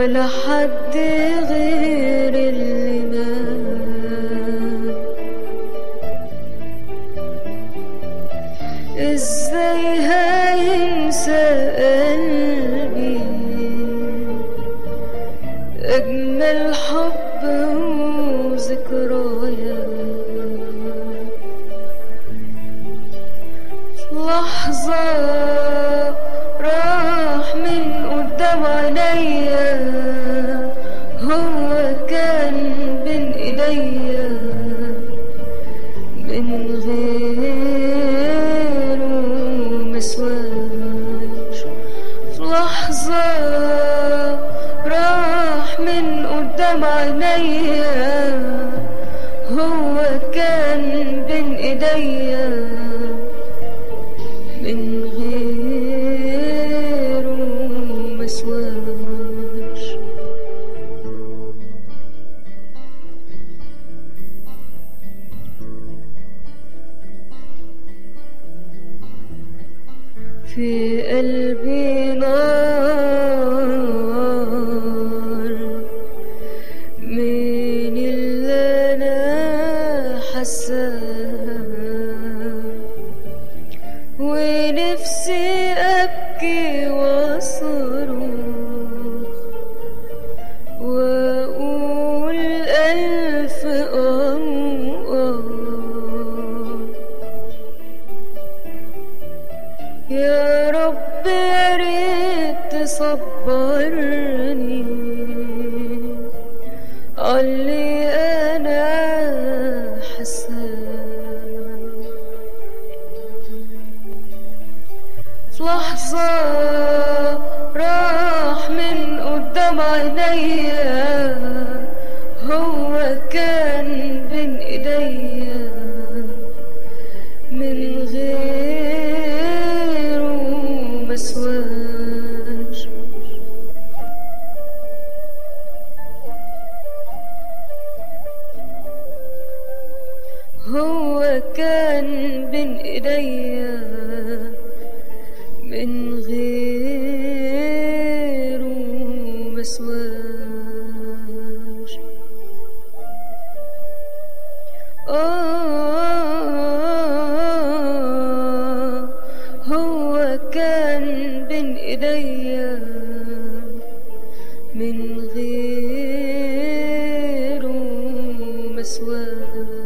ولا حد غير اللي نام ازاي هينسى قلبي اجمل حب وذكريات لحظة راح من قدام عينيا هو كان بين ايديا من غيره مسواش في لحظة راح من قدام عينيا هو كان بين ايديا من غيره مسواش في قلبي نار من اللي انا حاساه ونفسي أبكي وأصرخ وأقول ألف آه آه يا رب يا ريت تصبرني علي أنا حسان في لحظة راح من قدام عينيا هو كان بين ايديا من غيره مسواش هو كان بين ايديا من غيره مسواش آه هو كان بين ايديا من غيره مسواش